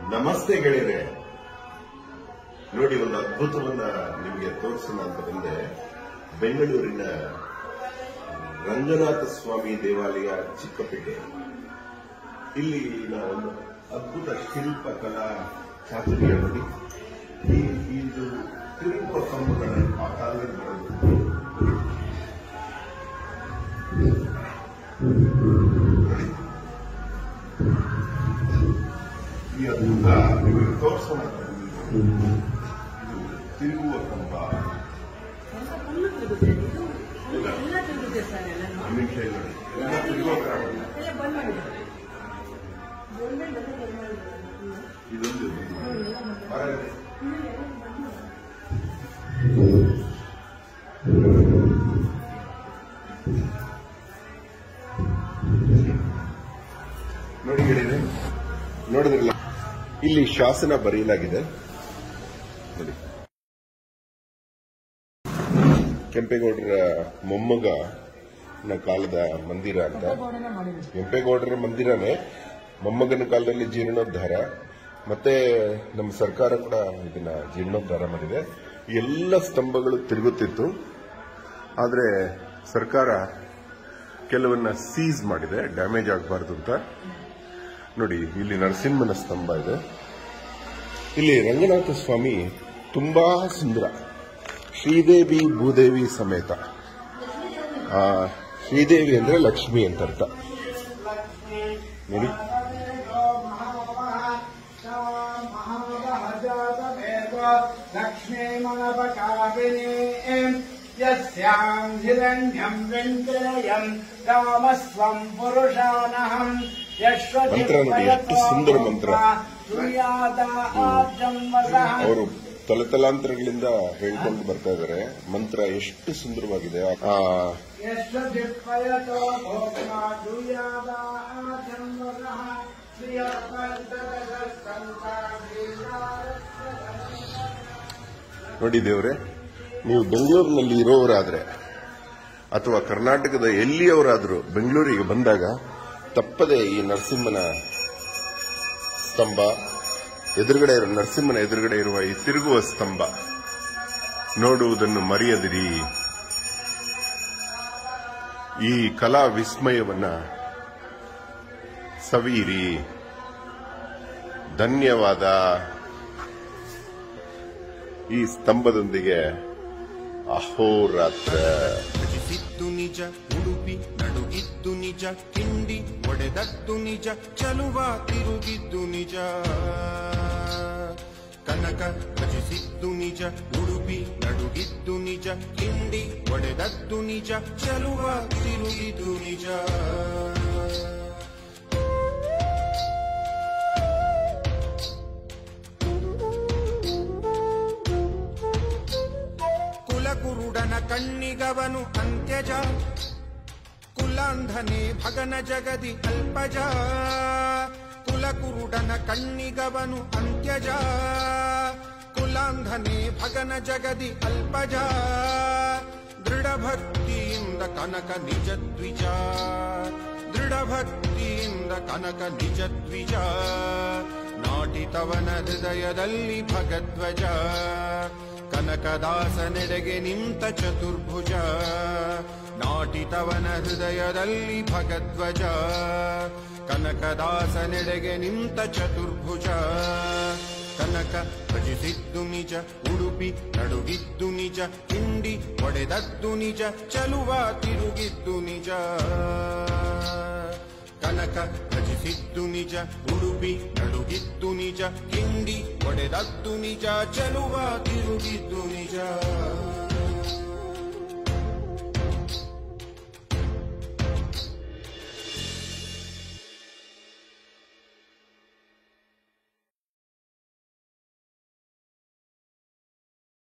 ನಮಸ್ತೆ ಗೆಳೆಯರೆ ನೋಡಿ ಒಂದು ಅದ್ಭುತವನ್ನ ನಿಮಗೆ ತೋರಿಸೋಣ ಅಂತ ಬಂದೆ ಬೆಂಗಳೂರಿನ ರಂಗನಾಥ ಸ್ವಾಮಿ ದೇವಾಲಯ ಚಿಕ್ಕಪೇಟೆ ಇಲ್ಲಿ ನಾವೊಂದು ಅದ್ಭುತ ಶಿಲ್ಪ ಕಲಾ ಚಾತುರ್ಯ ನೋಡಿ ಈ ಇದು ತಿರುಗುವ ಕಂಬಗಳನ್ನು ಆ ಕಾಲದಲ್ಲಿ ಬರೋದು ಈ ಅದ್ಭುತ ನಿಮಗೆ ತೋರಿಸೋಣ ಅಂತ ಬಂದಿದ್ದು. ಇದು ತಿರುಗುವ ಕಂಬ ಸ್ವಲ್ಪ ಫುಲ್ಲು ತಿರುಗುತ್ತೆ ಇದು ಎಲ್ಲ ತಿರುಗುತ್ತೆ ಸರ್ ಎಲ್ಲ ನಿಮಿಷ ನೋಡಿ ಎಲ್ಲ ತಿರುಗುವ ಕಾರಣ ಎಲ್ಲ ಬಂದ್ ಮಾಡಿದ್ದಾರೆ ಗೋಲ್ಡನ್ ಎಲ್ಲ ಬಂದ್ ಮಾಡಿದ್ದಾರೆ ಇದೊಂದು ಮರ ಇದೆ. ನೋಡಿ ಗೆಳೆಯರೆ ನೋಡಿದ್ರಲ್ಲ ಇಲ್ಲಿ ಶಾಸನ ಬರೆಯಲಾಗಿದೆ ನೋಡಿ ಕೆಂಪೇಗೌಡರ ಮೊಮ್ಮಗ ನ ಕಾಲದ ಮಂದಿರ ಅಂತ ಗೋಡನೆ ಮಾಡಿದ್ದಾರೆ ಕೆಂಪೇಗೌಡರ ಮಂದಿರನೇ ಮೊಮ್ಮಗನ ಕಾಲದಲ್ಲಿ ಜೀರ್ಣೋದ್ಧಾರ ಮತ್ತೆ ನಮ್ಮ ಸರ್ಕಾರ ಕೂಡ ಇದನ್ನ ಜೀರ್ಣೋದ್ಧಾರ ಮಾಡಿದೆ ಎಲ್ಲ ಸ್ತಂಭಗಳು ತಿರುಗುತ್ತಿತ್ತು ಆದರೆ ಸರ್ಕಾರ ಕೆಲವನ್ನ ಸೀಸ್ ಮಾಡಿದೆ ಡ್ಯಾಮೇಜ್ ಆಗಬಾರ್ದು ಅಂತ ನೋಡಿ ಇಲ್ಲಿ ನರಸಿಂಹನ ಸ್ತಂಭ ಇದೆ ಇಲ್ಲಿ ರಂಗನಾಥ ಸ್ವಾಮಿ ತುಂಬಾ ಸುಂದರ ಶ್ರೀದೇವಿ ಭೂದೇವಿ ಸಮೇತ ಆ, ಶ್ರೀದೇವಿ ಅಂದ್ರೆ ಲಕ್ಷ್ಮಿ ಅಂತ ಅರ್ಥ ನೋಡಿ लक्ष्मी मनपकारिणी यस्याम् हिरण्यम् वेङ्कयम् रामस्वम् पुरुषानहम् ಮಂತ್ರ ನೋಡಿ, ಎಷ್ಟು ಸುಂದರ ಮಂತ್ರ. ಅವರು ತಲತಲಾಂತರಗಳಿಂದ ಹೇಳ್ಕೊಂಡು ಬರ್ತಾ ಇದ್ದಾರೆ ಮಂತ್ರ ಎಷ್ಟು ಸುಂದರವಾಗಿದೆ ಆ ಯಶ್ವಜಿತ್ಪಯತೋ ಭೋಗ್ನಾ ದುರ್ಯಾದಾಜಂ ವರಃ ನೋಡಿ ದೇವ್ರೆ ನೀವು ಬೆಂಗಳೂರಿನಲ್ಲಿ ಇರೋರಾದ್ರೆ ಅಥವಾ ಕರ್ನಾಟಕದ ಎಲ್ಲಿಯವರಾದರೂ ಬೆಂಗಳೂರಿಗೆ ಬಂದಾಗ ತಪ್ಪದೆ ಈ ನರಸಿಂಹನ ಸ್ತಂಭ ಎದುರುಗಡೆ ಇರೋ ನರಸಿಂಹನ ಎದುರುಗಡೆ ಇರುವ ಈ ತಿರುಗುವ ಸ್ತಂಭ ನೋಡುವುದನ್ನು ಮರೆಯದಿರಿ ಈ ಕಲಾ ವಿಸ್ಮಯವನ್ನ ಸವಿಯಿರಿ ಧನ್ಯವಾದ ಈ ಸ್ತಂಭದೊಂದಿಗೆ ಅಹೋರಾತ್ರ ಭಜಿಸಿದ್ದು ನಿಜ ಉಡುಪಿ ನಡುಗಿದ್ದು ನಿಜ ಕಿಂಡಿ ಒಡೆದದ್ದು ನಿಜ ಚಲುವ ತಿರುಗಿದ್ದು ನಿಜ ಕನಕ ಭಜಿಸಿದ್ದು ನಿಜ ಉಡುಪಿ ನಡುಗಿದ್ದು ನಿಜ ಕಿಂಡಿ ಒಡೆದದ್ದು ನಿಜ ಚಲುವ ತಿರುಗಿದ್ದು ನಿಜ ಕುಲಕುರುಡನ ಕಣ್ಣಿಗವನು ಅಂತ್ಯಜ ಕುಲಾಂಧನೆ ಭಗನ ಜಗದಿ ಅಲ್ಪಜ ಕುಲಕುರುಡನ ಕಣ್ಣಿಗವನು ಅಂತ್ಯಜ ಕುಲಾಂಧನೆ ಭಗನ ಜಗದಿ ಅಲ್ಪಜ ದೃಢ ಭಕ್ತಿಯಿಂದ ಕನಕ ನಿಜ ದ್ವಿಜ ದೃಢ ಭಕ್ತಿಯಿಂದ ಕನಕ ನಿಜ ದ್ವಿಜ ನಾಟಿತವನ ಹೃದಯದಲ್ಲಿ ಭಗಧ್ವಜ ಕನಕದಾಸನೆಡೆಗೆ ನಿಂತ ಚತುರ್ಭುಜ ನಾಟಿತವನ ಹೃದಯದಲ್ಲಿ ಭಗಧ್ವಜ ಕನಕದಾಸನೆಡೆಗೆ ನಿಂತ ಚತುರ್ಭುಜ ಕನಕ ಭಜಿಸಿದ್ದು ನಿಜ ಉಡುಪಿ ನಡುಗಿದ್ದು ನಿಜ ಕಿಂಡಿ ಒಡೆದದ್ದು ನಿಜ ಚಲುವ ತಿರುಗಿದ್ದು ನಿಜ ಕನಕ ಭಜಿಸಿದ್ದು ನಿಜ ಉಡುಪಿ ನಡುಗಿದ್ದು ನಿಜ ಕಿಂಡಿ ಒಡೆದದ್ದು ನಿಜ ಚಲುವ ತಿರುಗಿದ್ದು ನಿಜ